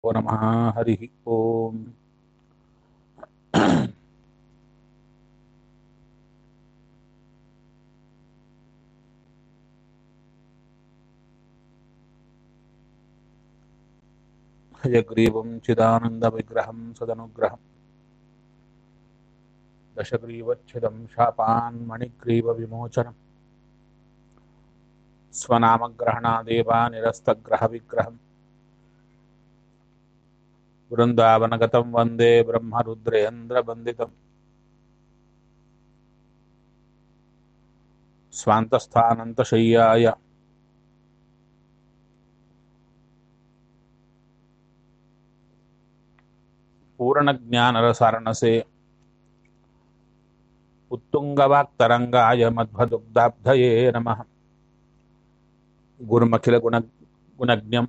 नमः हरिः ओम् हयग्रीवं चिदानन्दविग्रहं सदनुग्रहम् दशग्रीवच्छिदं शापान्मणिग्रीवविमोचनम् स्वनामग्रहणादेवा निरस्तग्रहविग्रहम् वृन्दावनगतं वन्दे ब्रह्मरुद्रेन्द्रवन्दितम् स्वान्तस्थानन्तशय्याय पूर्णज्ञानरसारणसे उत्तुङ्गवाक्तरङ्गाय मध्वदुग्धाब्धये नमः गुरुमखिलगुण गुणज्ञम्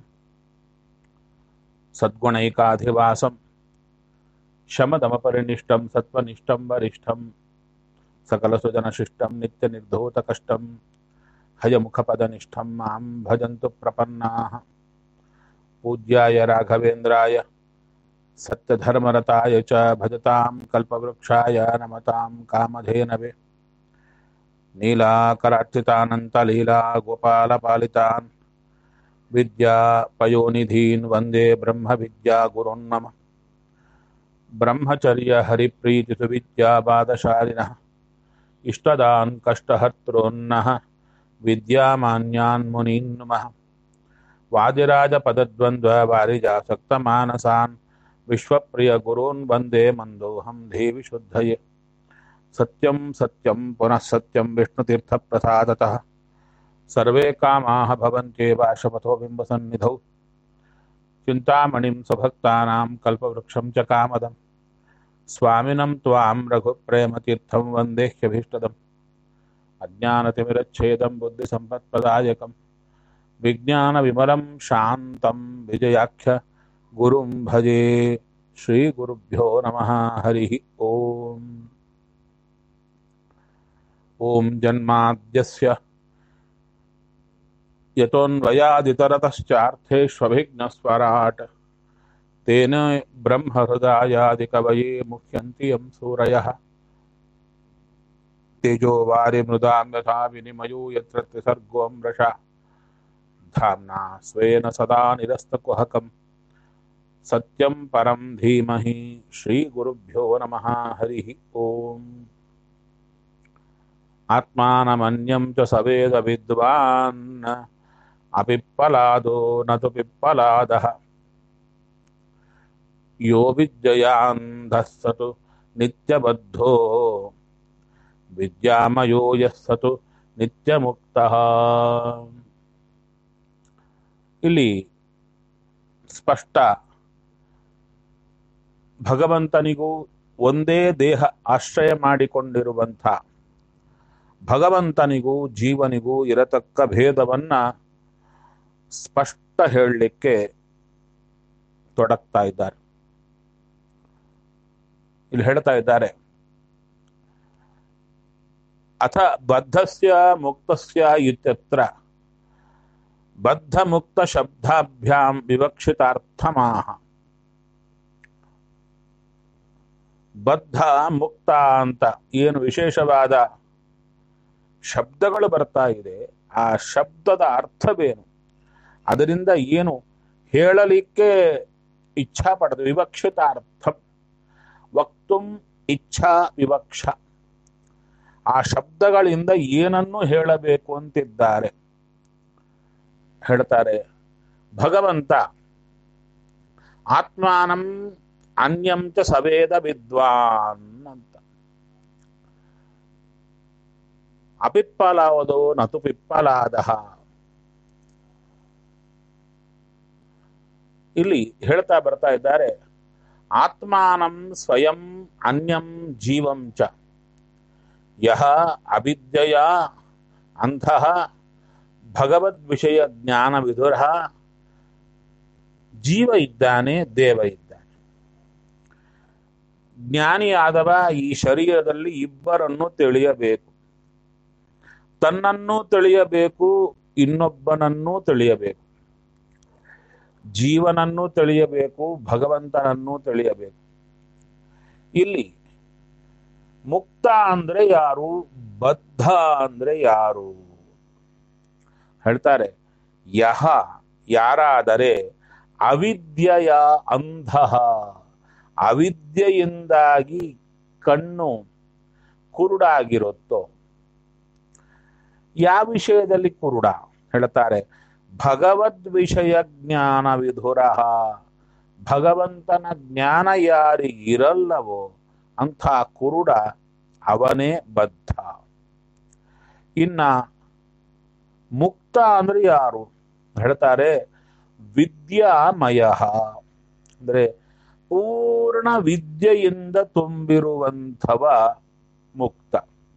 सद्गुणैकाधिवासं शमदमपरिनिष्टं सत्त्वनिष्ठं वरिष्ठं सकलसुजनशिष्टं नित्यनिर्धूतकष्टं हयमुखपदनिष्ठं मां भजन्तु प्रपन्नाः पूज्याय राघवेन्द्राय सत्यधर्मरताय च भजतां कल्पवृक्षाय नमतां कामधेनवे नीलाकरार्चितानन्तलीला गोपालपालितान् विद्यापयोनिधीन् वन्दे ब्रह्मविद्यागुरुन् मम ब्रह्मचर्यहरिप्रीतिसुविद्याबादशालिनः इष्टदान् कष्टहर्तॄन्नः विद्यामान्यान् मुनीन् नुमः वादिराजपदद्वन्द्ववारिजासक्तमानसान् विश्वप्रियगुरून् वन्दे मन्दोऽहं देवि शुद्धये सत्यं सत्यं पुनः सत्यं विष्णुतीर्थप्रसादतः सर्वे कामाः भवन्त्येव शपथो बिम्बसन्निधौ चिन्तामणिं स्वभक्तानां कल्पवृक्षं च कामदं स्वामिनं त्वां रघुप्रेमतीर्थं वन्देह्यभीष्टदम् अज्ञानतिमिरच्छेदं बुद्धिसम्पत्प्रदायकं विज्ञानविमलं शान्तं विजयाख्य गुरुं भजे श्रीगुरुभ्यो नमः हरिः ओम् ॐ जन्माद्यस्य यतोऽन्वयादितरतश्चार्थेष्वभिघ्नस्वराट् तेन ब्रह्महृदायादिकवये मुह्यन्ति यं सूरयः तेजो वारिमृदां यथा विनिमयो यत्र त्रिसर्गो मृषा धाम्ना स्वेन सदा निरस्तकुहकं सत्यं परं धीमहि श्रीगुरुभ्यो नमः हरिः ओम् आत्मानमन्यं च सवेदविद्वान् अपिप्पलादो न तु पिप्पलादः यो विद्ययान्धः स तु नित्यबद्धो विद्यामयो यः स तु ನಿತ್ಯಮುಕ್ತಃ ಇಲ್ಲಿ ಸ್ಪಷ್ಟ ಭಗವಂತನಿಗೂ ಒಂದೇ ದೇಹ ಆಶ್ರಯ ಮಾಡಿಕೊಂಡಿರುವಂಥ ಭಗವಂತನಿಗೂ ಜೀವನಿಗೂ ಇರತಕ್ಕ ಭೇದವನ್ನ ಸ್ಪಷ್ಟ ಹೇಳಲಿಕ್ಕೆ ತೊಡಗ್ತಾ ಇದ್ದಾರೆ ಇಲ್ಲಿ ಹೇಳ್ತಾ ಇದ್ದಾರೆ ಅಥ ಬದ್ಧಸ್ಯ ಮುಕ್ತಸ್ಯ ಇತ್ಯತ್ರ ಬದ್ಧ ಮುಕ್ತ ಶಬ್ದಾಭ್ಯಾಂ ವಿವಕ್ಷಿತಾರ್ಥಮಾಹ ಬದ್ಧ ಮುಕ್ತ ಅಂತ ಏನು ವಿಶೇಷವಾದ ಶಬ್ದಗಳು ಬರ್ತಾ ಇದೆ ಆ ಶಬ್ದದ ಅರ್ಥವೇನು ಅದರಿಂದ ಏನು ಹೇಳಲಿಕ್ಕೆ ಇಚ್ಛಾ ಪಡೆದು ವಿವಕ್ಷಿತ ಅರ್ಥ ವಕ್ತುಂ ಇಚ್ಛಾ ವಿವಕ್ಷ ಆ ಶಬ್ದಗಳಿಂದ ಏನನ್ನು ಹೇಳಬೇಕು ಅಂತಿದ್ದಾರೆ ಹೇಳ್ತಾರೆ ಭಗವಂತ ಆತ್ಮಾನಂ ಅನ್ಯಂ ಚ ಸವೇದ ವಿದ್ವಾನ್ ಅಂತ ಅಪಿಪ್ಪಲಾವದೋ ನತು ಪಿಪ್ಪಲಾದ ಇಲ್ಲಿ ಹೇಳ್ತಾ ಬರ್ತಾ ಇದ್ದಾರೆ ಆತ್ಮಾನಂ ಸ್ವಯಂ ಅನ್ಯಂ ಜೀವಂ ಚ ಯಹ ಅವಿದ್ಯೆಯ ಅಂಧಃ ಭಗವದ್ ವಿಷಯ ಜ್ಞಾನ ವಿದುರ ಜೀವ ಇದ್ದಾನೆ ದೇವ ಇದ್ದಾನೆ ಜ್ಞಾನಿಯಾದವ ಈ ಶರೀರದಲ್ಲಿ ಇಬ್ಬರನ್ನು ತಿಳಿಯಬೇಕು ತನ್ನನ್ನು ತಿಳಿಯಬೇಕು ಇನ್ನೊಬ್ಬನನ್ನೂ ತಿಳಿಯಬೇಕು ಜೀವನನ್ನು ತಿಳಿಯಬೇಕು ಭಗವಂತನನ್ನು ತಿಳಿಯಬೇಕು ಇಲ್ಲಿ ಮುಕ್ತ ಅಂದ್ರೆ ಯಾರು ಬದ್ಧ ಅಂದ್ರೆ ಯಾರು ಹೇಳ್ತಾರೆ ಯಹ ಯಾರಾದರೆ ಅವಿದ್ಯೆಯ ಅಂಧ ಅವಿದ್ಯೆಯಿಂದಾಗಿ ಕಣ್ಣು ಕುರುಡಾಗಿರುತ್ತೋ ಯಾವ ವಿಷಯದಲ್ಲಿ ಕುರುಡ ಹೇಳ್ತಾರೆ ಭಗವದ್ ವಿಷಯ ಜ್ಞಾನ ವಿಧುರ ಭಗವಂತನ ಜ್ಞಾನ ಯಾರಿಗಿರಲ್ಲವೋ ಅಂಥ ಕುರುಡ ಅವನೇ ಬದ್ಧ ಇನ್ನ ಮುಕ್ತ ಅಂದ್ರೆ ಯಾರು ಹೇಳ್ತಾರೆ ವಿದ್ಯಾಮಯ ಅಂದ್ರೆ ಪೂರ್ಣ ವಿದ್ಯೆಯಿಂದ ತುಂಬಿರುವಂಥವ ಮುಕ್ತ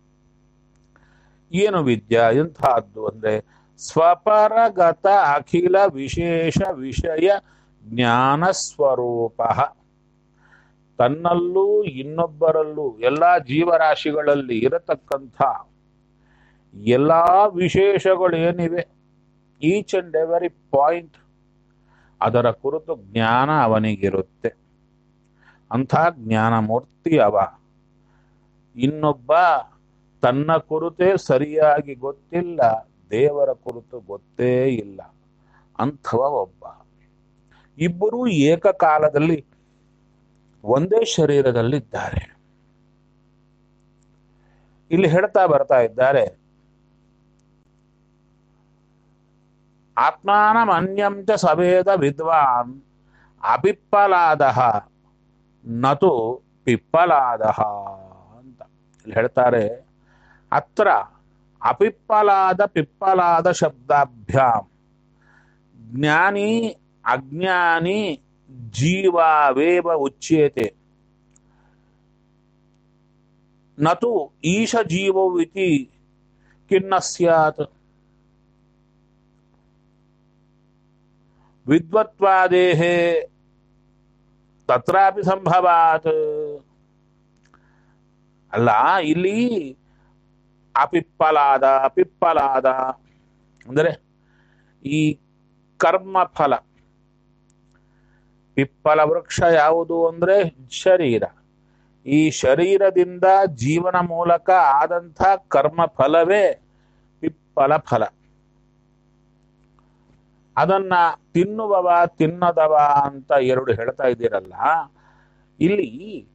ಏನು ವಿದ್ಯಾ ಎಂಥದ್ದು ಅಂದ್ರೆ ಸ್ವಪರಗತ ಅಖಿಲ ವಿಶೇಷ ವಿಷಯ ಜ್ಞಾನ ಸ್ವರೂಪ ತನ್ನಲ್ಲೂ ಇನ್ನೊಬ್ಬರಲ್ಲೂ ಎಲ್ಲಾ ಜೀವರಾಶಿಗಳಲ್ಲಿ ಇರತಕ್ಕಂಥ ಎಲ್ಲಾ ವಿಶೇಷಗಳೇನಿವೆ ಈಚ್ ಅಂಡ್ ಎವರಿ ಪಾಯಿಂಟ್ ಅದರ ಕುರಿತು ಜ್ಞಾನ ಅವನಿಗಿರುತ್ತೆ ಅಂಥ ಜ್ಞಾನ ಮೂರ್ತಿ ಅವ ಇನ್ನೊಬ್ಬ ತನ್ನ ಕುರಿತೇ ಸರಿಯಾಗಿ ಗೊತ್ತಿಲ್ಲ ದೇವರ ಕುರಿತು ಗೊತ್ತೇ ಇಲ್ಲ ಅಂಥವ ಒಬ್ಬ ಇಬ್ಬರೂ ಏಕಕಾಲದಲ್ಲಿ ಒಂದೇ ಶರೀರದಲ್ಲಿದ್ದಾರೆ ಇಲ್ಲಿ ಹೇಳ್ತಾ ಬರ್ತಾ ಇದ್ದಾರೆ ಆತ್ಮಾನಂ ಅನ್ಯಂ ಚ ಸವೇದ ವಿದ್ವಾನ್ ಅಪಿಪ್ಪಲಾದ ನತು ಪಿಪ್ಪಲಾದ ಅಂತ ಇಲ್ಲಿ ಹೇಳ್ತಾರೆ ಅತ್ರ ಅಪಿಪ್ಪಲಾದ ಪಿಪ್ಪಲಾದ ಶಬ್ದಾಭ್ಯಾಂ ಜ್ಞಾನಿ ಅಜ್ಞಾನಿ ಜೀವಾವೇವ ಉಚ್ಯತೆ ನತು ಈಶ ಜೀವೌ ಇತಿ ಕಿನ್ನ ಸ್ಯಾತ್ ವಿದ್ವತ್ವಾದೇಹೇ ತತ್ರಾಪಿ ಸಂಭವಾತ್ ಅಲ್ಲ ಇಲ್ಲಿ ಅಪಿಪ್ಪಲಾದ ಪಿಪ್ಪಲಾದ ಅಂದರೆ ಈ ಕರ್ಮ ಫಲ ಪಿಪ್ಪಲ ವೃಕ್ಷ ಯಾವುದು ಅಂದ್ರೆ ಶರೀರ ಈ ಶರೀರದಿಂದ ಜೀವನ ಮೂಲಕ ಆದಂಥ ಕರ್ಮ ಫಲವೇ ಪಿಪ್ಪಲ ಫಲ ಅದನ್ನ ತಿನ್ನುವವ ತಿನ್ನದವ ಅಂತ ಎರಡು ಹೇಳ್ತಾ ಇದ್ದೀರಲ್ಲ ಇಲ್ಲಿ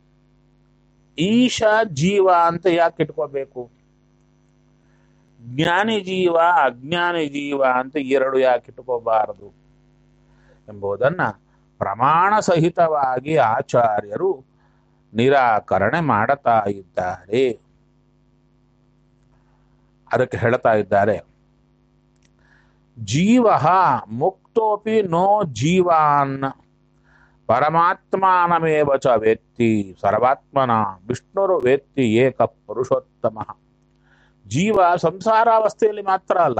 ಈಶ ಜೀವ ಅಂತ ಯಾಕೆ ಇಟ್ಕೋಬೇಕು ಜ್ಞಾನಿ ಜೀವ ಅಜ್ಞಾನಿ ಜೀವ ಅಂತ ಎರಡು ಯಾಕೆ ಇಟ್ಕೋಬಾರದು ಎಂಬುದನ್ನ ಪ್ರಮಾಣ ಸಹಿತವಾಗಿ ಆಚಾರ್ಯರು ನಿರಾಕರಣೆ ಮಾಡುತ್ತಾ ಇದ್ದಾರೆ ಅದಕ್ಕೆ ಹೇಳ್ತಾ ಇದ್ದಾರೆ ಜೀವ ಮುಕ್ತೋಪಿ ನೋ ಜೀವಾನ್ ಪರಮಾತ್ಮಾನಮೇವ ಚ ವೇತ್ತಿ ಸರ್ವಾತ್ಮನ ವಿಷ್ಣುರು ವೇತ್ತಿ ಏಕ ಪುರುಷೋತ್ತಮ ಜೀವ ಸಂಸಾರಾವಸ್ಥೆಯಲ್ಲಿ ಮಾತ್ರ ಅಲ್ಲ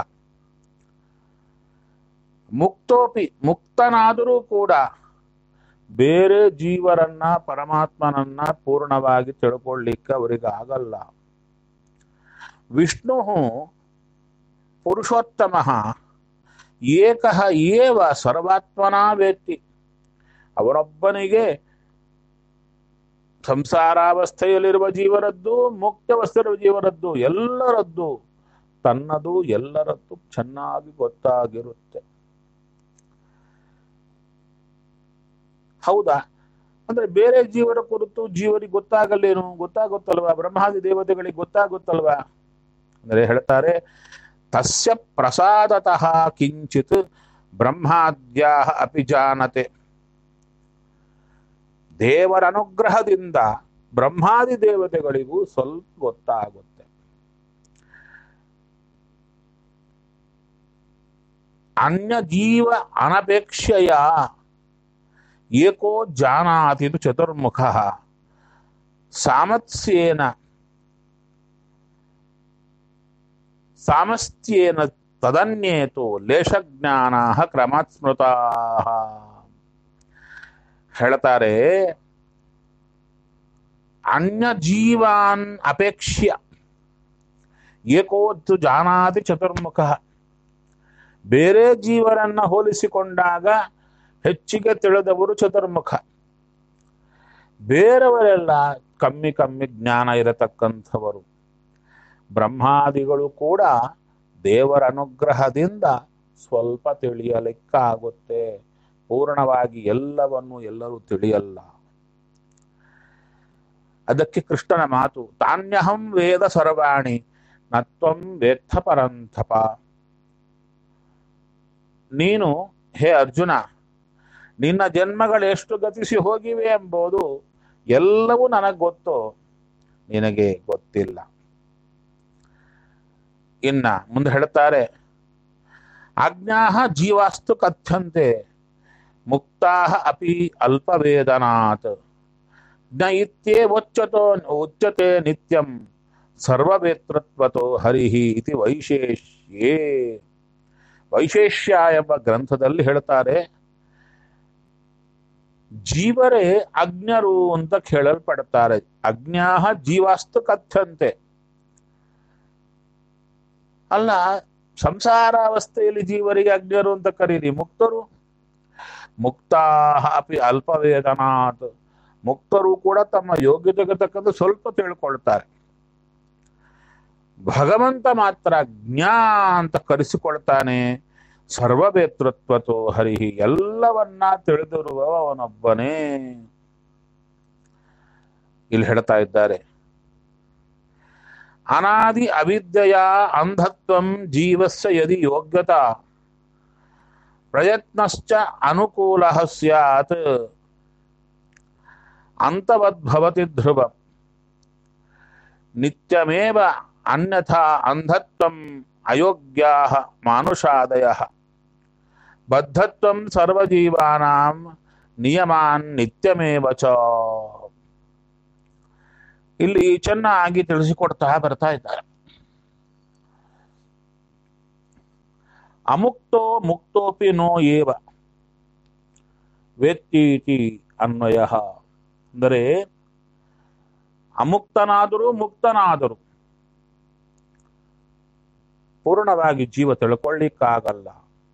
ಮುಕ್ತೋಪಿ ಮುಕ್ತನಾದರೂ ಕೂಡ ಬೇರೆ ಜೀವರನ್ನ ಪರಮಾತ್ಮನನ್ನ ಪೂರ್ಣವಾಗಿ ತಿಳ್ಕೊಳ್ಳಿಕ್ಕೆ ಅವರಿಗೆ ಆಗಲ್ಲ ವಿಷ್ಣು ಪುರುಷೋತ್ತಮ ಏಕ ಏವ ಸರ್ವಾತ್ಮನಾ ವೇತ್ತಿ ಅವರೊಬ್ಬನಿಗೆ ಸಂಸಾರಾವಸ್ಥೆಯಲ್ಲಿರುವ ಜೀವರದ್ದು ಮುಕ್ತಾವಸ್ಥೆಯಿರುವ ಜೀವರದ್ದು ಎಲ್ಲರದ್ದು ತನ್ನದು ಎಲ್ಲರದ್ದು ಚೆನ್ನಾಗಿ ಗೊತ್ತಾಗಿರುತ್ತೆ ಹೌದಾ ಅಂದ್ರೆ ಬೇರೆ ಜೀವರ ಕುರಿತು ಜೀವರಿಗೆ ಗೊತ್ತಾಗಲ್ಲೇನು ಗೊತ್ತಾಗುತ್ತಲ್ವಾ ಬ್ರಹ್ಮಾದಿ ದೇವತೆಗಳಿಗೆ ಗೊತ್ತಾಗುತ್ತಲ್ವಾ ಅಂದ್ರೆ ಹೇಳ್ತಾರೆ ತಸ್ಯ ಪ್ರಸಾದತಃ ಕಿಂಚಿತ್ ಬ್ರಹ್ಮಾದ್ಯಾ ಅಪಿ ಜಾನತೆ ದೇವರ ಅನುಗ್ರಹದಿಂದ ಬ್ರಹ್ಮಾದಿ ದೇವತೆಗಳಿಗೂ ಸ್ವಲ್ಪ ಗೊತ್ತಾಗುತ್ತೆ ಅನ್ಯ ಜೀವ ಅನಪೇಕ್ಷೆಯ ಏಕೋ ಜಾನಾತಿ ಇದು ಚತುರ್ಮುಖ ಸಾಮತ್ಸ್ಯೇನ ಸಾಮಸ್ತ್ಯೇನ ತದನ್ಯೇತು ಲೇಷಜ್ಞಾನ ಕ್ರಮಾತ್ ಸ್ಮೃತಾ ಹೇಳ್ತಾರೆ ಅನ್ಯ ಜೀವಾನ್ ಅಪೇಕ್ಷ್ಯ ಏಕೋತ್ತು ಜಾನಾತಿ ಚತುರ್ಮುಖ ಬೇರೆ ಜೀವರನ್ನ ಹೋಲಿಸಿಕೊಂಡಾಗ ಹೆಚ್ಚಿಗೆ ತಿಳಿದವರು ಚತುರ್ಮುಖ ಬೇರೆಯವರೆಲ್ಲ ಕಮ್ಮಿ ಕಮ್ಮಿ ಜ್ಞಾನ ಇರತಕ್ಕಂಥವರು ಬ್ರಹ್ಮಾದಿಗಳು ಕೂಡ ದೇವರ ಅನುಗ್ರಹದಿಂದ ಸ್ವಲ್ಪ ತಿಳಿಯಲಿಕ್ಕಾಗುತ್ತೆ ಪೂರ್ಣವಾಗಿ ಎಲ್ಲವನ್ನು ಎಲ್ಲರೂ ತಿಳಿಯಲ್ಲ ಅದಕ್ಕೆ ಕೃಷ್ಣನ ಮಾತು ತಾನ್ಯಹಂ ವೇದ ಸರ್ವಾಣಿ ನತ್ವಂ ವೇತ್ಥ ಪರಂಥಪ ನೀನು ಹೇ ಅರ್ಜುನ ನಿನ್ನ ಜನ್ಮಗಳೆಷ್ಟು ಗತಿಸಿ ಹೋಗಿವೆ ಎಂಬುದು ಎಲ್ಲವೂ ನನಗೆ ಗೊತ್ತು ನಿನಗೆ ಗೊತ್ತಿಲ್ಲ ಇನ್ನ ಮುಂದೆ ಹೇಳ್ತಾರೆ ಆಜ್ಞಾ ಜೀವಾಸ್ತು ಕಥ್ಯಂತೆ ಮುಕ್ತಾ ಅಪಿ ಅಲ್ಪವೇದನಾತ್ ಜ್ಞ ಇತ್ಯೇವೋಚ್ಯತೋ ಉಚ್ಯತೆ ನಿತ್ಯಂ ಸರ್ವವೇತೃತ್ವತೋ ಹರಿಹಿ ಇತಿ ವೈಶೇಷ್ಯೇ ವೈಶೇಷ್ಯ ಎಂಬ ಗ್ರಂಥದಲ್ಲಿ ಹೇಳ್ತಾರೆ ಜೀವರೇ ಅಜ್ಞರು ಅಂತ ಕೇಳಲ್ಪಡ್ತಾರೆ ಅಜ್ಞಾ ಜೀವಾಸ್ತು ಕಥ್ಯಂತೆ ಅಲ್ಲ ಸಂಸಾರ ಅವಸ್ಥೆಯಲ್ಲಿ ಜೀವರಿಗೆ ಅಜ್ಞರು ಅಂತ ಕರೀರಿ ಮುಕ್ತರು ಮುಕ್ತಾ ಅಪಿ ಅಲ್ಪವೇದನಾತ್ ಮುಕ್ತರು ಕೂಡ ತಮ್ಮ ಯೋಗ್ಯತೆಗೆ ತಕ್ಕಂತೆ ಸ್ವಲ್ಪ ತಿಳ್ಕೊಳ್ತಾರೆ ಭಗವಂತ ಮಾತ್ರ ಜ್ಞಾ ಅಂತ ಕರೆಸಿಕೊಳ್ತಾನೆ ಸರ್ವವೇತೃತ್ವತೋ ಹರಿಹಿ ಎಲ್ಲವನ್ನ ತಿಳಿದಿರುವವ ಅವನೊಬ್ಬನೇ ಇಲ್ಲಿ ಹೇಳ್ತಾ ಇದ್ದಾರೆ ಅನಾದಿ ಅವಿದ್ಯೆಯ ಅಂಧತ್ವಂ ಜೀವಸ್ಯ ಯದಿ ಯೋಗ್ಯತಾ ಪ್ರಯತ್ನಶ್ಚ ಅನುಕೂಲ ಸ್ಯಾತ್ ಅಂತವದ್ಭವತಿ ಧ್ರುವ ನಿತ್ಯಮೇವ ಅನ್ಯಥಾ ಅಂಧತ್ವಂ ಅಯೋಗ್ಯಾ ಮಾನುಷಾದಯ ಬದ್ಧತ್ವಂ ಸರ್ವಜೀವಾನಾಂ ನಿಯಮಾನ್ ನಿತ್ಯಮೇವ ಚ ಇಲ್ಲಿ ಚೆನ್ನಾಗಿ ತಿಳಿಸಿಕೊಡ್ತಾ ಬರ್ತಾ ಇದ್ದಾರೆ ಅಮುಕ್ತೋ ಮುಕ್ತೋಪಿ ನೋ ಏವ ವೇತ್ತೀತಿ ಅನ್ವಯ ಅಂದರೆ ಅಮುಕ್ತನಾದರೂ ಮುಕ್ತನಾದರೂ ಪೂರ್ಣವಾಗಿ ಜೀವ ತಿಳ್ಕೊಳ್ಳಿಕ್ಕಾಗಲ್ಲ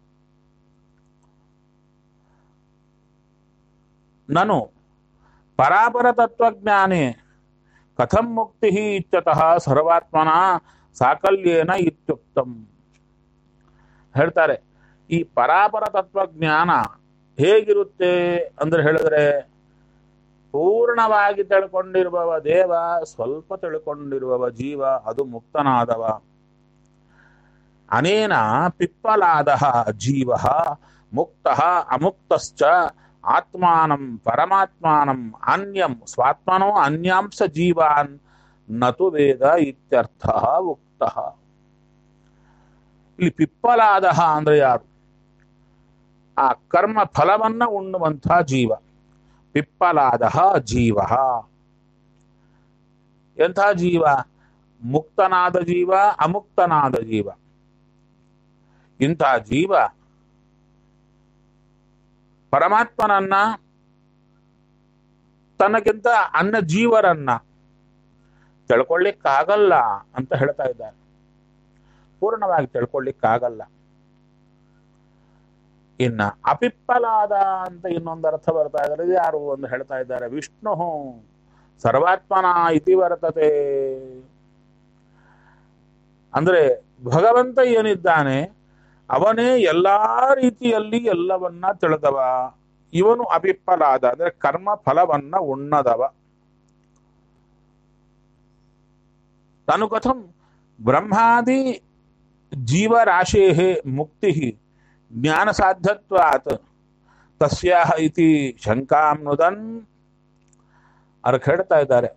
ನನು ಪರಾಪರ ತತ್ವಜ್ಞಾನೇ ಕಥಂ ಮುಕ್ತಿ ಇತ್ಯತಃ ಸರ್ವಾತ್ಮನ ಸಾಕಲ್ಯೇನ ಇತ್ಯುಕ್ತಂ ಹೇಳ್ತಾರೆ ಈ ಪರಾಪರ ತತ್ವಜ್ಞಾನ ಹೇಗಿರುತ್ತೆ ಅಂದ್ರೆ ಹೇಳಿದ್ರೆ ಪೂರ್ಣವಾಗಿ ತಿಳ್ಕೊಂಡಿರುವವ ದೇವ ಸ್ವಲ್ಪ ತಿಳ್ಕೊಂಡಿರುವವ ಜೀವ ಅದು ಮುಕ್ತನಾದವ ಅನೇನ ಪಿಪ್ಪಲಾದ ಜೀವ ಮುಕ್ತ ಅಮುಕ್ತಶ್ಚ ಆತ್ಮಾನಂ ಪರಮಾತ್ಮಾನಂ ಅನ್ಯಂ ಸ್ವಾತ್ಮನೋ ಅನ್ಯಾಂಶ ಜೀವಾನ್ ನತು ವೇದ ಇತ್ಯರ್ಥ ಉಕ್ತ ಇಲ್ಲಿ ಪಿಪ್ಪಲಾದ ಅಂದ್ರೆ ಯಾರು ಆ ಕರ್ಮ ಫಲವನ್ನ ಉಣ್ಣುವಂಥ ಜೀವ ಪಿಪ್ಪಲಾದ ಜೀವ ಎಂಥ ಜೀವ ಮುಕ್ತನಾದ ಜೀವ ಅಮುಕ್ತನಾದ ಜೀವ ಇಂಥ ಜೀವ ಪರಮಾತ್ಮನನ್ನ ತನಗಿಂತ ಅನ್ನ ಜೀವರನ್ನ ತಿಳ್ಕೊಳ್ಳಿಕ್ಕಾಗಲ್ಲ ಅಂತ ಹೇಳ್ತಾ ಇದ್ದಾರೆ ಪೂರ್ಣವಾಗಿ ತಿಳ್ಕೊಳ್ಳಿಕ್ಕಾಗಲ್ಲ ಇನ್ನ ಅಪಿಪ್ಪಲಾದ ಅಂತ ಇನ್ನೊಂದು ಅರ್ಥ ಬರ್ತಾ ಇದ್ದಾರೆ ಇದು ಯಾರು ಒಂದು ಹೇಳ್ತಾ ಇದ್ದಾರೆ ವಿಷ್ಣು ಸರ್ವಾತ್ಮನ ಇತಿ ವರ್ತತೆ ಅಂದ್ರೆ ಭಗವಂತ ಏನಿದ್ದಾನೆ ಅವನೇ ಎಲ್ಲಾ ರೀತಿಯಲ್ಲಿ ಎಲ್ಲವನ್ನ ತಿಳಿದವ ಇವನು ಅಪಿಪ್ಪಲಾದ ಅಂದ್ರೆ ಕರ್ಮ ಫಲವನ್ನ ಉಣ್ಣದವ ತನು ಕಥಂ ಬ್ರಹ್ಮಾದಿ ಜೀವರಾಶೇ ಮುಕ್ತಿ ಜ್ಞಾನ ಸಾಧ್ಯತ್ವಾತ್ ತಸ್ಯಾಹ ಇತಿ ಶಂಕಾಂ ನುದನ್ ಅವ್ರು ಹೇಳ್ತಾ ಇದ್ದಾರೆ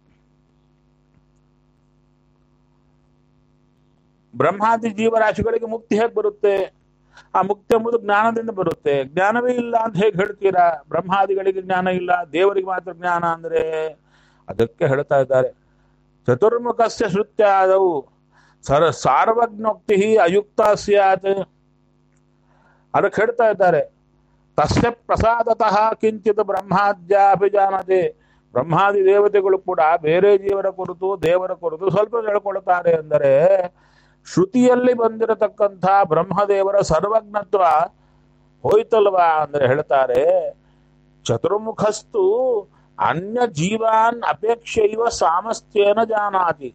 ಬ್ರಹ್ಮಾದಿ ಜೀವರಾಶಿಗಳಿಗೆ ಮುಕ್ತಿ ಹೇಗೆ ಬರುತ್ತೆ ಆ ಮುಕ್ತಿ ಎಂಬುದು ಜ್ಞಾನದಿಂದ ಬರುತ್ತೆ ಜ್ಞಾನವೇ ಇಲ್ಲ ಅಂತ ಹೇಗೆ ಹೇಳ್ತೀರಾ ಬ್ರಹ್ಮಾದಿಗಳಿಗೆ ಜ್ಞಾನ ಇಲ್ಲ ದೇವರಿಗೆ ಮಾತ್ರ ಜ್ಞಾನ ಅಂದ್ರೆ ಅದಕ್ಕೆ ಹೇಳ್ತಾ ಇದ್ದಾರೆ ಚತುರ್ಮುಖಸ್ಯ ಶ್ರುತ್ಯಾದವು ಸರ್ ಸಾರ್ವಜ್ಞೋಕ್ತಿ ಅಯುಕ್ತ ಸ್ಯಾತ್ ಅದಕ್ಕೆ ಹೇಳ್ತಾ ಇದ್ದಾರೆ ತಸ್ಯ ಪ್ರಸಾದತಃ ಕಿಂಚಿತ್ ಬ್ರಹ್ಮಾದ್ಯಾಭಿಜಾನತೆ ಬ್ರಹ್ಮಾದಿ ದೇವತೆಗಳು ಕೂಡ ಬೇರೆ ಜೀವರ ಕುರಿತು ದೇವರ ಕುರಿತು ಸ್ವಲ್ಪ ತಿಳ್ಕೊಳ್ತಾರೆ ಅಂದರೆ ಶ್ರುತಿಯಲ್ಲಿ ಬಂದಿರತಕ್ಕಂಥ ಬ್ರಹ್ಮದೇವರ ಸರ್ವಜ್ಞತ್ವ ಹೋಯ್ತಲ್ವಾ ಅಂದ್ರೆ ಹೇಳ್ತಾರೆ ಚತುರ್ಮುಖಸ್ತು ಅನ್ಯ ಜೀವಾನ್ ಅಪೇಕ್ಷೆಯುವ ಸಾಮಸ್ಥ್ಯೇನ ಜಾನಾತಿ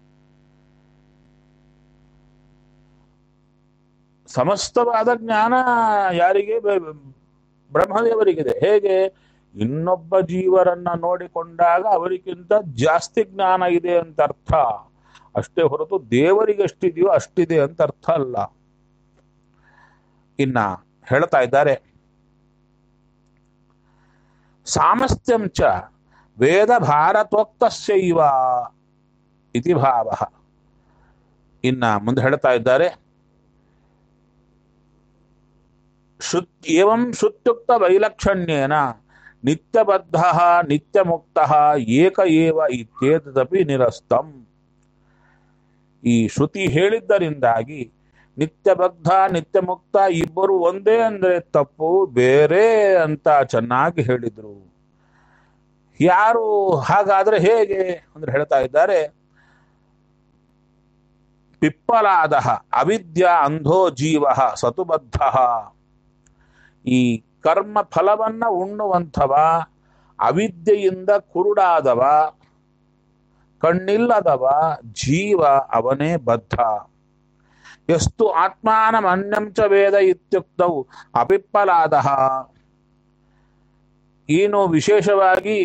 ಸಮಸ್ತವಾದ ಜ್ಞಾನ ಯಾರಿಗೆ ಬ- ಬ- ಬ್ರಹ್ಮದೇವರಿಗಿದೆ ಹೇಗೆ ಇನ್ನೊಬ್ಬ ಜೀವರನ್ನ ನೋಡಿಕೊಂಡಾಗ ಅವರಿಗಿಂತ ಜಾಸ್ತಿ ಜ್ಞಾನ ಇದೆ ಅಂತ ಅರ್ಥ ಅಷ್ಟೇ ಹೊರತು ದೇವರಿಗೆ ಎಷ್ಟಿದೆಯೋ ಅಷ್ಟಿದೆ ಅಂತ ಅರ್ಥ ಅಲ್ಲ ಇನ್ನ ಹೇಳ್ತಾ ಇದ್ದಾರೆ ಸಾಮಸ್ಥ್ಯಂ ಚ ವೇದ ಭಾರತೋಕ್ತಸ್ಯೈವ ಇತಿ ಭಾವ ಇನ್ನ ಮುಂದೆ ಹೇಳ್ತಾ ಇದ್ದಾರೆ ಶುತ್ ಏವಂ ಶುತ್ಯುಕ್ತ ವೈಲಕ್ಷಣ್ಯೇನ ನಿತ್ಯಬದ್ಧ ನಿತ್ಯಮುಕ್ತ ಏಕ ಏವ ಇತ್ಯೇತದಪಿ ನಿರಸ್ತಂ ಈ ಶ್ರುತಿ ಹೇಳಿದ್ದರಿಂದಾಗಿ ನಿತ್ಯಬದ್ಧ ನಿತ್ಯಮುಕ್ತ ಇಬ್ಬರು ಒಂದೇ ಅಂದ್ರೆ ತಪ್ಪು ಬೇರೆ ಅಂತ ಚೆನ್ನಾಗಿ ಹೇಳಿದ್ರು ಯಾರು ಹಾಗಾದ್ರೆ ಹೇಗೆ ಅಂದ್ರೆ ಹೇಳ್ತಾ ಇದ್ದಾರೆ ಪಿಪ್ಪಲಾದ ಅವಿದ್ಯ ಅಂಧೋ ಜೀವ ಸತುಬದ್ಧ ಈ ಕರ್ಮ ಫಲವನ್ನ ಉಣ್ಣುವಂಥವ ಅವಿದ್ಯೆಯಿಂದ ಕುರುಡಾದವ ಕಣ್ಣಿಲ್ಲದವ ಜೀವ ಅವನೇ ಬದ್ಧ ಎಷ್ಟು ಆತ್ಮಾನಮನ್ಯಂ ಚ ವೇದ ಇತ್ಯುಕ್ತವು ಅಪಿಪ್ಪಲಾದ ಏನು ವಿಶೇಷವಾಗಿ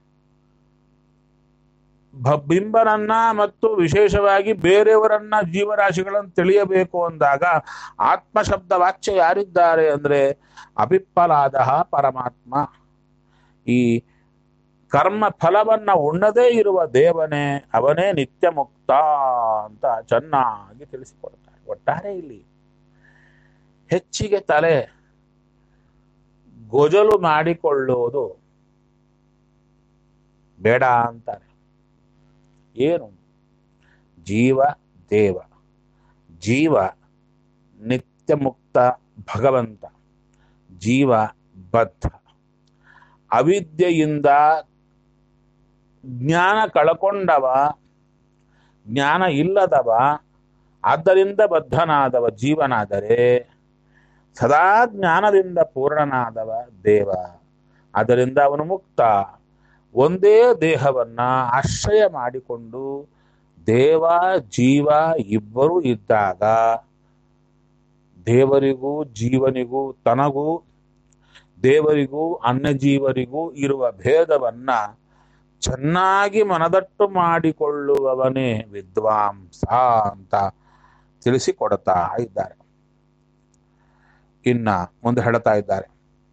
ಭ- ಬಿಂಬನನ್ನ ಮತ್ತು ವಿಶೇಷವಾಗಿ ಬೇರೆಯವರನ್ನ ಜೀವರಾಶಿಗಳನ್ನು ತಿಳಿಯಬೇಕು ಅಂದಾಗ ಆತ್ಮಶಬ್ದ ವಾಚ್ಯ ಯಾರಿದ್ದಾರೆ ಅಂದ್ರೆ ಅಪಿಪ್ಪಲಾದ ಪರಮಾತ್ಮ ಈ ಕರ್ಮ ಫಲವನ್ನ ಉಣ್ಣದೇ ಇರುವ ದೇವನೇ ಅವನೇ ನಿತ್ಯ ಮುಕ್ತ ಅಂತ ಚೆನ್ನಾಗಿ ತಿಳಿಸಿಕೊಡ್ತಾರೆ ಒಟ್ಟಾರೆ ಇಲ್ಲಿ ಹೆಚ್ಚಿಗೆ ತಲೆ ಗೊಜಲು ಮಾಡಿಕೊಳ್ಳುವುದು ಬೇಡ ಅಂತಾರೆ ಏನು ಜೀವ ದೇವ ಜೀವ ನಿತ್ಯ ಮುಕ್ತ ಭಗವಂತ ಜೀವ ಬದ್ಧ ಅವಿದ್ಯೆಯಿಂದ ಜ್ಞಾನ ಕಳಕೊಂಡವ ಜ್ಞಾನ ಇಲ್ಲದವ ಆದ್ದರಿಂದ ಬದ್ಧನಾದವ ಜೀವನಾದರೆ ಸದಾ ಜ್ಞಾನದಿಂದ ಪೂರ್ಣನಾದವ ದೇವ ಅದರಿಂದ ಅವನು ಮುಕ್ತ ಒಂದೇ ದೇಹವನ್ನ ಆಶ್ರಯ ಮಾಡಿಕೊಂಡು ದೇವ ಜೀವ ಇಬ್ಬರು ಇದ್ದಾಗ ದೇವರಿಗೂ ಜೀವನಿಗೂ ತನಗೂ ದೇವರಿಗೂ ಅನ್ಯಜೀವರಿಗೂ ಇರುವ ಭೇದವನ್ನ ಚೆನ್ನಾಗಿ ಮನದಟ್ಟು ಮಾಡಿಕೊಳ್ಳುವವನೇ ವಿದ್ವಾಂಸ ಅಂತ ತಿಳಿಸಿಕೊಡ್ತಾ ಇದ್ದಾರೆ ಇನ್ನ ಮುಂದೆ ಹೇಳ್ತಾ ಇದ್ದಾರೆ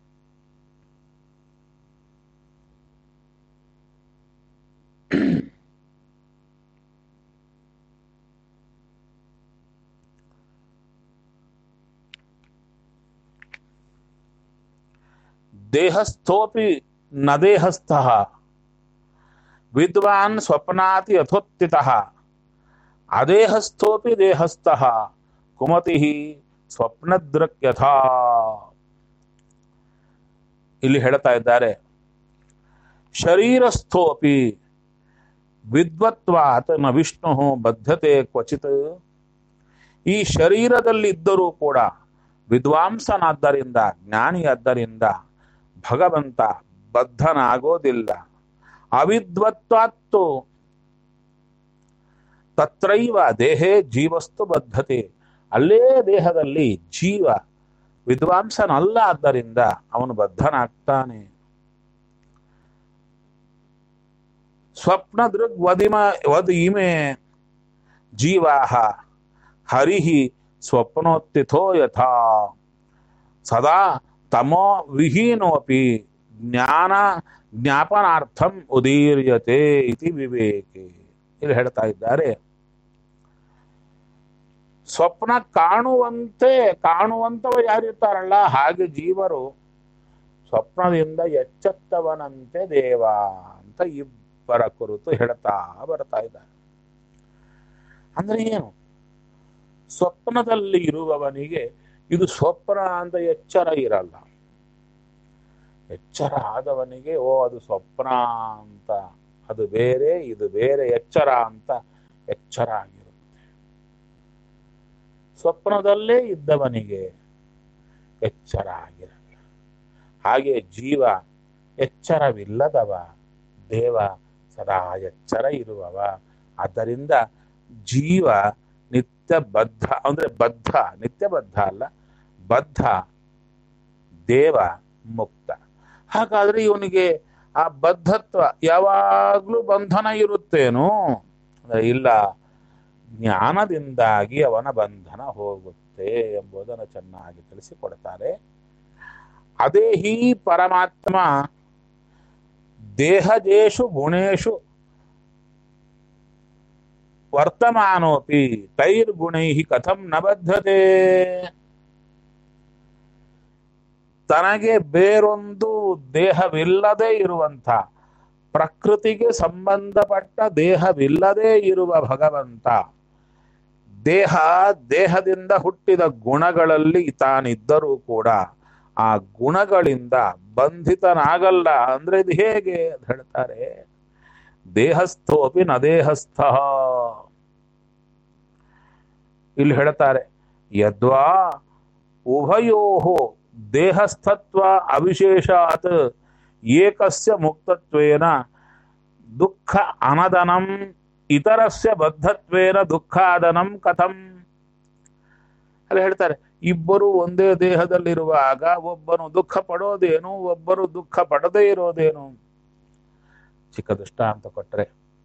ದೇಹಸ್ಥೋಪಿ ನ ದೇಹಸ್ಥ ವಿದ್ವಾನ್ ಸ್ವಪ್ನಾತಿ ಯಥೋತ್ಥಿತಃ ಅದೇಹಸ್ಥೋಪಿ ದೇಹಸ್ಥಃ ಕುಮತಿ ಸ್ವಪ್ನದೃಕ್ಯಥಾ ಇಲ್ಲಿ ಹೇಳ್ತಾ ಇದ್ದಾರೆ ಶರೀರಸ್ಥೋಪಿ ವಿದ್ವತ್ವಾತ್ ನ ವಿಷ್ಣು ಬದ್ಧತೆ ಕ್ವಚಿತ್ ಈ ಶರೀರದಲ್ಲಿದ್ದರೂ ಕೂಡ ವಿದ್ವಾಂಸನಾದ್ದರಿಂದ ಜ್ಞಾನಿಯಾದ್ದರಿಂದ ಭಗವಂತ ಬದ್ಧನಾಗೋದಿಲ್ಲ ಅವಿದ್ವತ್ವಾತ್ತು ತತ್ರೈವ ದೇಹೇ ಜೀವಸ್ತು ಬದ್ಧತೆ ಅಲ್ಲೇ ದೇಹದಲ್ಲಿ ಜೀವ ವಿದ್ವಾಂಸನಲ್ಲ ಆದ್ದರಿಂದ ಅವನು ಬದ್ಧನಾಗ್ತಾನೆ ಸ್ವಪ್ನ ದೃಗ್ ವದಿಮ ವದ್ ಇಮೆ ಜೀವಾಹ ಹರಿಹಿ ಸ್ವಪ್ನೋತ್ಥಿತೋ ಯಥಾ ಸದಾ ತಮೋ ವಿಹೀನೋಪಿ ಜ್ಞಾನ ಜ್ಞಾಪನಾರ್ಥಂ ಉದೀರ್ಯತೆ ಇತಿ ವಿವೇಕೆ ಇಲ್ಲಿ ಹೇಳ್ತಾ ಇದ್ದಾರೆ ಸ್ವಪ್ನ ಕಾಣುವಂತೆ ಕಾಣುವಂತವ ಯಾರಿರ್ತಾರಲ್ಲ ಹಾಗೆ ಜೀವರು ಸ್ವಪ್ನದಿಂದ ಎಚ್ಚೆತ್ತವನಂತೆ ದೇವ ಅಂತ ಇಬ್ಬರ ಕುರಿತು ಹೇಳ್ತಾ ಬರ್ತಾ ಇದ್ದಾರೆ ಅಂದ್ರೆ ಏನು ಸ್ವಪ್ನದಲ್ಲಿ ಇರುವವನಿಗೆ ಇದು ಸ್ವಪ್ನ ಅಂತ ಎಚ್ಚರ ಇರಲ್ಲ ಎಚ್ಚರ ಆದವನಿಗೆ ಓ ಅದು ಸ್ವಪ್ನ ಅಂತ ಅದು ಬೇರೆ ಇದು ಬೇರೆ ಎಚ್ಚರ ಅಂತ ಎಚ್ಚರ ಆಗಿರುತ್ತೆ ಸ್ವಪ್ನದಲ್ಲೇ ಇದ್ದವನಿಗೆ ಎಚ್ಚರ ಆಗಿರಲ್ಲ ಹಾಗೆ ಜೀವ ಎಚ್ಚರವಿಲ್ಲದವ ದೇವ ಸದಾ ಎಚ್ಚರ ಇರುವವ ಆದ್ದರಿಂದ ಜೀವ ನಿತ್ಯ ಬದ್ಧ ಅಂದ್ರೆ ಬದ್ಧ ನಿತ್ಯ ಬದ್ಧ ಅಲ್ಲ ಬದ್ಧ ದೇವ ಮುಕ್ತ ಹಾಗಾದ್ರೆ ಇವನಿಗೆ ಆ ಬದ್ಧತ್ವ ಯಾವಾಗ್ಲೂ ಬಂಧನ ಇರುತ್ತೇನೋ ಅಂದ್ರೆ ಇಲ್ಲ ಜ್ಞಾನದಿಂದಾಗಿ ಅವನ ಬಂಧನ ಹೋಗುತ್ತೆ ಎಂಬುದನ್ನು ಚೆನ್ನಾಗಿ ತಿಳಿಸಿಕೊಡ್ತಾರೆ ಅದೇ ಹೀ ಪರಮಾತ್ಮ ದೇಹಜೇಷು ಗುಣೇಶು ವರ್ತಮಾನೋಪಿ ತೈರ್ಗುಣೈ ಕಥಂ ನ ಬದ್ಧತೆ ತನಗೆ ಬೇರೊಂದು ದೇಹವಿಲ್ಲದೆ ಇರುವಂಥ ಪ್ರಕೃತಿಗೆ ಸಂಬಂಧಪಟ್ಟ ದೇಹವಿಲ್ಲದೆ ಇರುವ ಭಗವಂತ ದೇಹ ದೇಹದಿಂದ ಹುಟ್ಟಿದ ಗುಣಗಳಲ್ಲಿ ತಾನಿದ್ದರೂ ಕೂಡ ಆ ಗುಣಗಳಿಂದ ಬಂಧಿತನಾಗಲ್ಲ ಅಂದ್ರೆ ಇದು ಹೇಗೆ ಅಂತ ಹೇಳ್ತಾರೆ ದೇಹಸ್ಥೋಪಿ ನ ದೇಹಸ್ಥ ಇಲ್ಲಿ ಹೇಳ್ತಾರೆ ಯದ್ವಾ ಉಭಯೋ ದೇಹಸ್ಥತ್ವ ಅವಿಶೇಷಾತ್ ಏಕಸ್ಯ ಮುಕ್ತತ್ವೇನ ದುಃಖ ಅನದನಂ ಇತರಸ್ಯ ಬದ್ಧತ್ವೇನ ದುಃಖಾದನಂ ಕಥಂ ಅಲ್ಲಿ ಹೇಳ್ತಾರೆ ಇಬ್ಬರು ಒಂದೇ ದೇಹದಲ್ಲಿರುವಾಗ ಒಬ್ಬನು ದುಃಖ ಪಡೋದೇನು ಒಬ್ಬರು ದುಃಖ ಪಡದೇ ಇರೋದೇನು ಚಿಕ್ಕ ದೃಷ್ಟಾಂತ ಕೊಟ್ರೆ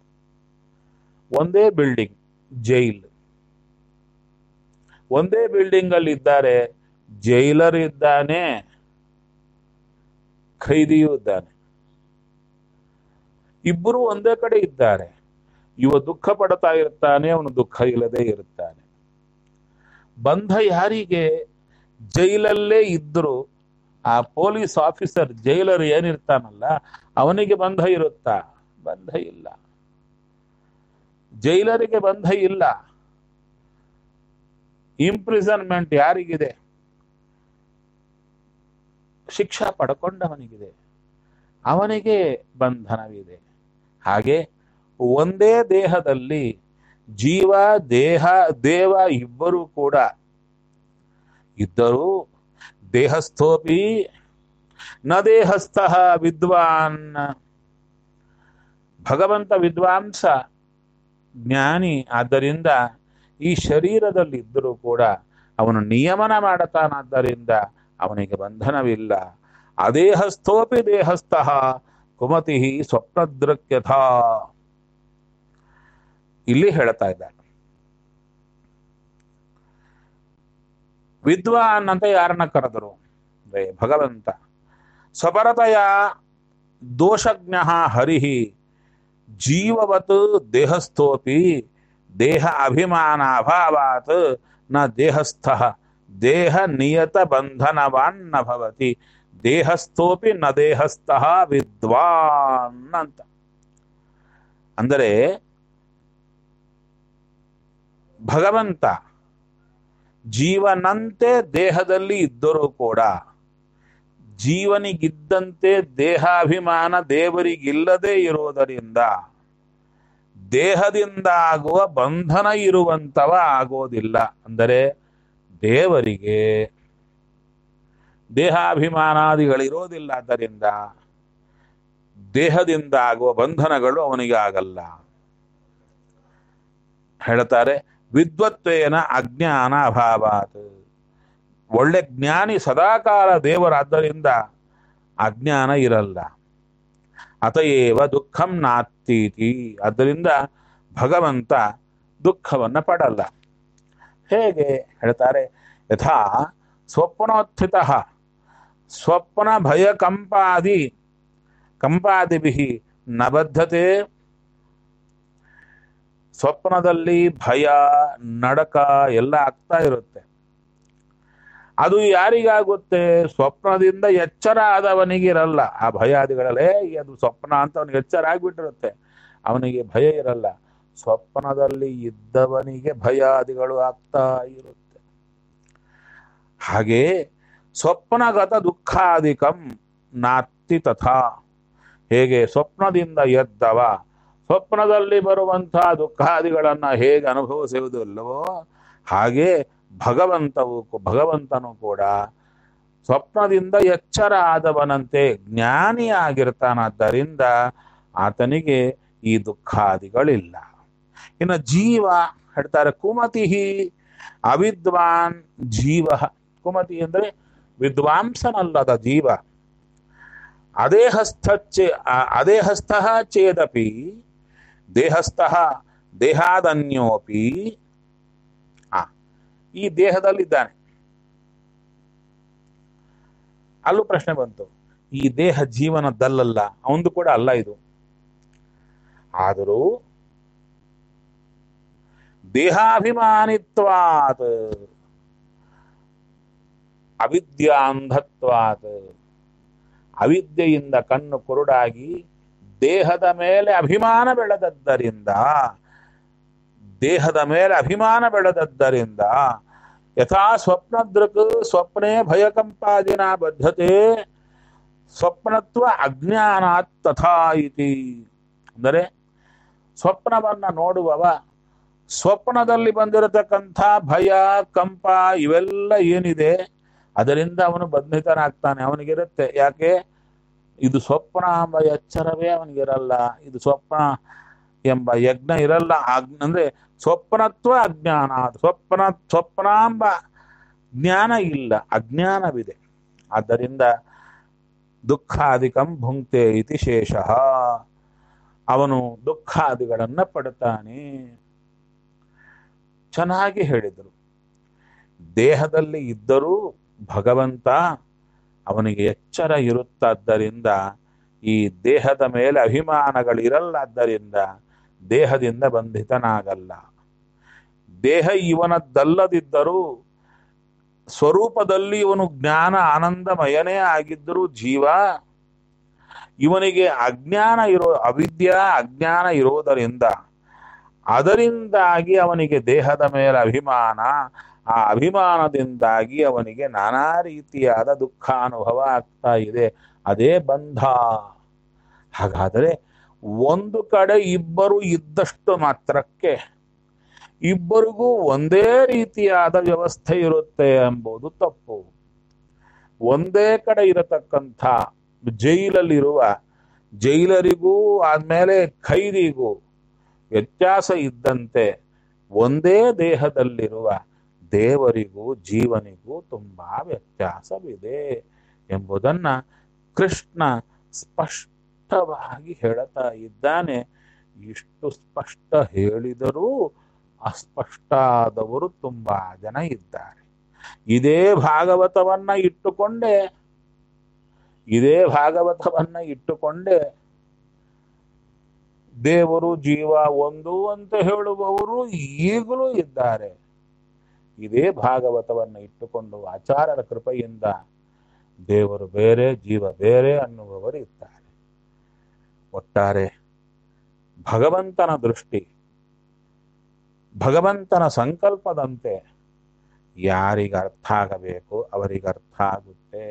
ಒಂದೇ ಬಿಲ್ಡಿಂಗ್ ಜೈಲ್ ಒಂದೇ ಬಿಲ್ಡಿಂಗ್ ಅಲ್ಲಿ ಇದ್ದಾರೆ ಜೈಲರ್ ಇದ್ದಾನೆ ಖೈದಿಯೂ ಇದ್ದಾನೆ ಇಬ್ಬರು ಒಂದೇ ಕಡೆ ಇದ್ದಾರೆ ಇವ ದುಃಖ ಪಡ್ತಾ ಇರ್ತಾನೆ ಅವನು ದುಃಖ ಇಲ್ಲದೆ ಇರುತ್ತಾನೆ ಬಂಧ ಯಾರಿಗೆ ಜೈಲಲ್ಲೇ ಇದ್ರು ಆ ಪೊಲೀಸ್ ಆಫೀಸರ್ ಜೈಲರ್ ಏನಿರ್ತಾನಲ್ಲ ಅವನಿಗೆ ಬಂಧ ಇರುತ್ತಾ ಬಂಧ ಇಲ್ಲ ಜೈಲರಿಗೆ ಬಂಧ ಇಲ್ಲ ಇಂಪ್ರಿಸನ್ಮೆಂಟ್ ಯಾರಿಗಿದೆ ಶಿಕ್ಷಾ ಪಡ್ಕೊಂಡವನಿಗಿದೆ ಅವನಿಗೆ ಬಂಧನವಿದೆ ಹಾಗೆ ಒಂದೇ ದೇಹದಲ್ಲಿ ಜೀವ ದೇಹ ದೇವ ಇಬ್ಬರು ಕೂಡ ಇದ್ದರೂ ದೇಹಸ್ಥೋಪಿ ನ ದೇಹಸ್ಥ ವಿದ್ವಾನ್ ಭಗವಂತ ವಿದ್ವಾಂಸ ಜ್ಞಾನಿ ಆದ್ದರಿಂದ ಈ ಶರೀರದಲ್ಲಿ ಇದ್ದರೂ ಕೂಡ ಅವನು ನಿಯಮನ ಮಾಡತಾನಾದ್ದರಿಂದ ಅವನಿಗೆ ಬಂಧನವಿಲ್ಲ ಅದೇಹಸ್ಥೋಪಿ ದೇಹಸ್ಥ ಕುಮತಿ ಸ್ವಪ್ನದೃಕ್ಯಥ ಇಲ್ಲಿ ಹೇಳ್ತಾ ಇದ್ದಾರೆ ವಿದ್ವಾನ್ ಅಂತ ಯಾರನ್ನ ಕರೆದರು ಅಂದ್ರೆ ಭಗವಂತ ಸ್ವಪರತೆಯ ದೋಷಜ್ಞ ಹರಿಹಿ ಜೀವವತ್ ದೇಹಸ್ಥೋಪಿ ದೇಹ ಅಭಿಮಾನ ಅಭಾವಾತ್ ನ ದೇಹಸ್ಥ ದೇಹ ನಿಯತ ಬಂಧನವಾನ್ ನ ಭವತಿ ದೇಹಸ್ಥೋಪಿ ನ ದೇಹಸ್ಥ ವಿದ್ವಾನ್ ಅಂತ ಅಂದರೆ ಭಗವಂತ ಜೀವನಂತೆ ದೇಹದಲ್ಲಿ ಇದ್ದರೂ ಕೂಡ ಜೀವನಿಗಿದ್ದಂತೆ ದೇಹಾಭಿಮಾನ ದೇವರಿಗಿಲ್ಲದೆ ಇರುವುದರಿಂದ ದೇಹದಿಂದ ಆಗುವ ಬಂಧನ ಇರುವಂತವ ಆಗೋದಿಲ್ಲ ಅಂದರೆ ದೇವರಿಗೆ ದೇಹಾಭಿಮಾನಾದಿಗಳಿರೋದಿಲ್ಲ ಆದ್ದರಿಂದ ದೇಹದಿಂದ ಆಗುವ ಬಂಧನಗಳು ಅವನಿಗೆ ಆಗಲ್ಲ ಹೇಳ್ತಾರೆ ವಿದ್ವತ್ವೇನ ಅಜ್ಞಾನ ಅಭಾವಾತ್ ಒಳ್ಳೆ ಜ್ಞಾನಿ ಸದಾಕಾಲ ದೇವರಾದ್ದರಿಂದ ಅಜ್ಞಾನ ಇರಲ್ಲ ಅತಯೇವ ದುಃಖಂ ನಾತ್ತೀತಿ ಆದ್ದರಿಂದ ಭಗವಂತ ದುಃಖವನ್ನ ಪಡಲ್ಲ ಹೇಗೆ ಹೇಳ್ತಾರೆ ಯಥಾ ಸ್ವಪ್ನೋತ್ಥಿತ ಸ್ವಪ್ನ ಭಯ ಕಂಪಾದಿ ಕಂಪಾದಿಭಿ ನ ಬದ್ಧತೆ ಸ್ವಪ್ನದಲ್ಲಿ ಭಯ ನಡಕ ಎಲ್ಲ ಆಗ್ತಾ ಇರುತ್ತೆ ಅದು ಯಾರಿಗಾಗುತ್ತೆ ಸ್ವಪ್ನದಿಂದ ಎಚ್ಚರ ಆದವನಿಗಿರಲ್ಲ ಆ ಭಯಾದಿಗಳಲ್ಲೇ ಅದು ಸ್ವಪ್ನ ಅಂತ ಅವನಿಗೆ ಎಚ್ಚರ ಆಗ್ಬಿಟ್ಟಿರುತ್ತೆ ಅವನಿಗೆ ಭಯ ಇರಲ್ಲ ಸ್ವಪ್ನದಲ್ಲಿ ಇದ್ದವನಿಗೆ ಭಯಾದಿಗಳು ಆಗ್ತಾ ಇರುತ್ತೆ ಹಾಗೆ ಸ್ವಪ್ನಗತ ದುಃಖಾಧಿಕಂ ನಾತ್ತಿ ತಥಾ ಹೇಗೆ ಸ್ವಪ್ನದಿಂದ ಎದ್ದವ ಸ್ವಪ್ನದಲ್ಲಿ ಬರುವಂತಹ ದುಃಖಾದಿಗಳನ್ನ ಹೇಗೆ ಅನುಭವಿಸುವುದಿಲ್ಲವೋ ಹಾಗೆ ಭಗವಂತವು ಭಗವಂತನು ಕೂಡ ಸ್ವಪ್ನದಿಂದ ಎಚ್ಚರ ಆದವನಂತೆ ಜ್ಞಾನಿಯಾಗಿರ್ತಾನಾದ್ದರಿಂದ ಆತನಿಗೆ ಈ ದುಃಖಾದಿಗಳಿಲ್ಲ ಇನ್ನು ಜೀವ ಹೇಳ್ತಾರೆ ಕುಮತಿ ಅವಿದ್ವಾನ್ ಜೀವ ಕುಮತಿ ಅಂದ್ರೆ ವಿದ್ವಾಂಸನಲ್ಲದ ಜೀವ ಅದೇಹಸ್ಥಚ್ಚೆ ಅದೇಹಸ್ಥ ಚೇದಪಿ ದೇಹಸ್ಥ ದೇಹಾದನ್ಯೋಪಿ ಆ ಈ ದೇಹದಲ್ಲಿದ್ದಾನೆ ಅಲ್ಲೂ ಪ್ರಶ್ನೆ ಬಂತು ಈ ದೇಹ ಜೀವನದಲ್ಲಲ್ಲ ಅವಂದು ಕೂಡ ಅಲ್ಲ ಇದು ಆದರೂ ದೇಹಾಭಿಮಾನಿತ್ವಾತ್ ಅವಿದ್ಯಾಂಧತ್ವಾತ್ ಅವಿದ್ಯೆಯಿಂದ ಕಣ್ಣು ಕುರುಡಾಗಿ ದೇಹದ ಮೇಲೆ ಅಭಿಮಾನ ಬೆಳೆದದ್ದರಿಂದ ದೇಹದ ಮೇಲೆ ಅಭಿಮಾನ ಬೆಳೆದದ್ದರಿಂದ ಯಥಾ ಸ್ವಪ್ನದೃಕ್ ಸ್ವಪ್ನೆ ಭಯಕಂಪಾದಿನ ಬದ್ಧತೆ ಸ್ವಪ್ನತ್ವ ಅಜ್ಞಾನಾತ್ ತಥಾ ಇತಿ ಅಂದರೆ ಸ್ವಪ್ನವನ್ನ ನೋಡುವವ ಸ್ವಪ್ನದಲ್ಲಿ ಬಂದಿರತಕ್ಕಂಥ ಭಯ ಕಂಪ ಇವೆಲ್ಲ ಏನಿದೆ ಅದರಿಂದ ಅವನು ಬಂಧಿತನಾಗ್ತಾನೆ ಅವನಿಗಿರುತ್ತೆ ಯಾಕೆ ಇದು ಸ್ವಪ್ನ ಎಂಬ ಎಚ್ಚರವೇ ಅವನಿಗಿರಲ್ಲ ಇದು ಸ್ವಪ್ನ ಎಂಬ ಯಜ್ಞ ಇರಲ್ಲ ಆಗ್- ಅಂದ್ರೆ ಸ್ವಪ್ನತ್ವ ಅಜ್ಞಾನ ಸ್ವಪ್ನ ಸ್ವಪ್ನ ಎಂಬ ಜ್ಞಾನ ಇಲ್ಲ ಅಜ್ಞಾನವಿದೆ ಆದ್ದರಿಂದ ದುಃಖಾದಿಕಂ ಭುಂಕ್ತೆ ಇತಿ ಶೇಷ ಅವನು ದುಃಖಾದಿಗಳನ್ನ ಪಡ್ತಾನೆ ಚೆನ್ನಾಗಿ ಹೇಳಿದರು ದೇಹದಲ್ಲಿ ಇದ್ದರೂ ಭಗವಂತ ಅವನಿಗೆ ಎಚ್ಚರ ಇರುತ್ತಾದ್ದರಿಂದ ಈ ದೇಹದ ಮೇಲೆ ಅಭಿಮಾನಗಳಿರಲ್ಲಾದ್ದರಿಂದ ದೇಹದಿಂದ ಬಂಧಿತನಾಗಲ್ಲ ದೇಹ ಇವನದ್ದಲ್ಲದಿದ್ದರೂ ಸ್ವರೂಪದಲ್ಲಿ ಇವನು ಜ್ಞಾನ ಆನಂದಮಯನೇ ಆಗಿದ್ದರೂ ಜೀವ ಇವನಿಗೆ ಅಜ್ಞಾನ ಇರೋ ಅವಿದ್ಯಾ ಅಜ್ಞಾನ ಇರೋದರಿಂದ ಅದರಿಂದಾಗಿ ಅವನಿಗೆ ದೇಹದ ಮೇಲೆ ಅಭಿಮಾನ ಆ ಅಭಿಮಾನದಿಂದಾಗಿ ಅವನಿಗೆ ನಾನಾ ರೀತಿಯಾದ ದುಃಖಾನುಭವ ಆಗ್ತಾ ಇದೆ ಅದೇ ಬಂಧ ಹಾಗಾದರೆ ಒಂದು ಕಡೆ ಇಬ್ಬರು ಇದ್ದಷ್ಟು ಮಾತ್ರಕ್ಕೆ ಇಬ್ಬರಿಗೂ ಒಂದೇ ರೀತಿಯಾದ ವ್ಯವಸ್ಥೆ ಇರುತ್ತೆ ಎಂಬುದು ತಪ್ಪು ಒಂದೇ ಕಡೆ ಇರತಕ್ಕಂಥ ಜೈಲಲ್ಲಿರುವ ಜೈಲರಿಗೂ ಆದ್ಮೇಲೆ ಖೈದಿಗೂ ವ್ಯತ್ಯಾಸ ಇದ್ದಂತೆ ಒಂದೇ ದೇಹದಲ್ಲಿರುವ ದೇವರಿಗೂ ಜೀವನಿಗೂ ತುಂಬಾ ವ್ಯತ್ಯಾಸವಿದೆ ಎಂಬುದನ್ನ ಕೃಷ್ಣ ಸ್ಪಷ್ಟವಾಗಿ ಹೇಳುತ್ತಾ ಇದ್ದಾನೆ ಇಷ್ಟು ಸ್ಪಷ್ಟ ಹೇಳಿದರೂ ಅಸ್ಪಷ್ಟ ಆದವರು ತುಂಬಾ ಜನ ಇದ್ದಾರೆ ಇದೇ ಭಾಗವತವನ್ನ ಇಟ್ಟುಕೊಂಡೇ ಇದೇ ಭಾಗವತವನ್ನ ಇಟ್ಟುಕೊಂಡೇ ದೇವರು ಜೀವ ಒಂದು ಅಂತ ಹೇಳುವವರು ಈಗಲೂ ಇದ್ದಾರೆ ಇದೇ ಭಾಗವತವನ್ನು ಇಟ್ಟುಕೊಂಡು ಆಚಾರ್ಯರ ಕೃಪೆಯಿಂದ ದೇವರು ಬೇರೆ ಜೀವ ಬೇರೆ ಅನ್ನುವವರು ಇದ್ದಾರೆ ಒಟ್ಟಾರೆ ಭಗವಂತನ ದೃಷ್ಟಿ ಭಗವಂತನ ಸಂಕಲ್ಪದಂತೆ ಯಾರಿಗೆ ಅರ್ಥ ಆಗಬೇಕು ಅವರಿಗೆ ಅರ್ಥ ಆಗುತ್ತೆ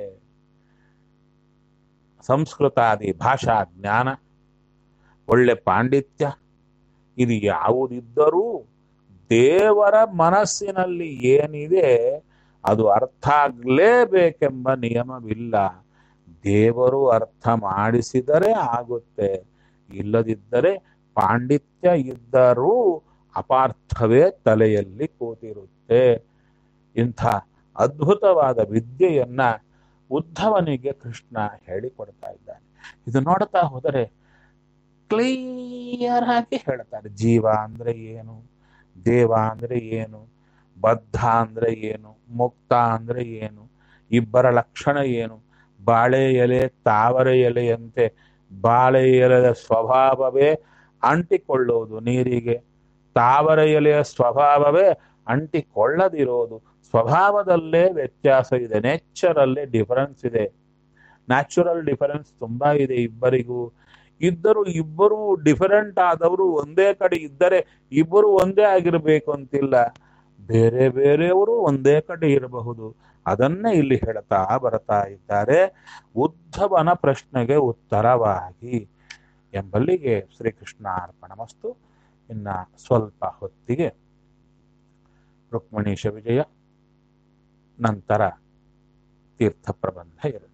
ಸಂಸ್ಕೃತಾದಿ ಭಾಷಾ ಜ್ಞಾನ ಒಳ್ಳೆ ಪಾಂಡಿತ್ಯ ಇದು ಯಾವುದಿದ್ದರೂ ದೇವರ ಮನಸ್ಸಿನಲ್ಲಿ ಏನಿದೆ ಅದು ಅರ್ಥ ಆಗ್ಲೇಬೇಕೆಂಬ ನಿಯಮವಿಲ್ಲ ದೇವರು ಅರ್ಥ ಮಾಡಿಸಿದರೆ ಆಗುತ್ತೆ ಇಲ್ಲದಿದ್ದರೆ ಪಾಂಡಿತ್ಯ ಇದ್ದರೂ ಅಪಾರ್ಥವೇ ತಲೆಯಲ್ಲಿ ಕೂತಿರುತ್ತೆ ಇಂಥ ಅದ್ಭುತವಾದ ವಿದ್ಯೆಯನ್ನ ಉದ್ಧವನಿಗೆ ಕೃಷ್ಣ ಹೇಳಿಕೊಡ್ತಾ ಇದ್ದಾನೆ ಇದು ನೋಡ್ತಾ ಹೋದರೆ ಕ್ಲಿಯರ್ ಆಗಿ ಹೇಳ್ತಾರೆ ಜೀವ ಅಂದ್ರೆ ಏನು ದೇವ ಅಂದ್ರೆ ಏನು ಬದ್ಧ ಅಂದ್ರೆ ಏನು ಮುಕ್ತ ಅಂದ್ರೆ ಏನು ಇಬ್ಬರ ಲಕ್ಷಣ ಏನು ಬಾಳೆ ಎಲೆ ತಾವರೆ ಎಲೆಯಂತೆ ಬಾಳೆ ಎಲೆಯ ಸ್ವಭಾವವೇ ಅಂಟಿಕೊಳ್ಳುವುದು ನೀರಿಗೆ ತಾವರೆ ಎಲೆಯ ಸ್ವಭಾವವೇ ಅಂಟಿಕೊಳ್ಳದಿರೋದು ಸ್ವಭಾವದಲ್ಲೇ ವ್ಯತ್ಯಾಸ ಇದೆ ನೇಚರಲ್ಲೇ ಡಿಫರೆನ್ಸ್ ಇದೆ ನ್ಯಾಚುರಲ್ ಡಿಫರೆನ್ಸ್ ತುಂಬಾ ಇದೆ ಇಬ್ಬರಿಗೂ ಇದ್ದರೂ ಇಬ್ಬರು ಡಿಫರೆಂಟ್ ಆದವರು ಒಂದೇ ಕಡೆ ಇದ್ದರೆ ಇಬ್ಬರು ಒಂದೇ ಆಗಿರಬೇಕು ಅಂತಿಲ್ಲ ಬೇರೆ ಬೇರೆಯವರು ಒಂದೇ ಕಡೆ ಇರಬಹುದು ಅದನ್ನೇ ಇಲ್ಲಿ ಹೇಳ್ತಾ ಬರ್ತಾ ಇದ್ದಾರೆ ಉದ್ಧವನ ಪ್ರಶ್ನೆಗೆ ಉತ್ತರವಾಗಿ ಎಂಬಲ್ಲಿಗೆ ಶ್ರೀಕೃಷ್ಣ ಅರ್ಪಣಮಸ್ತು ಇನ್ನ ಸ್ವಲ್ಪ ಹೊತ್ತಿಗೆ ರುಕ್ಮಿಣೀಶ ವಿಜಯ ನಂತರ ತೀರ್ಥ ಪ್ರಬಂಧ ಇರುತ್ತೆ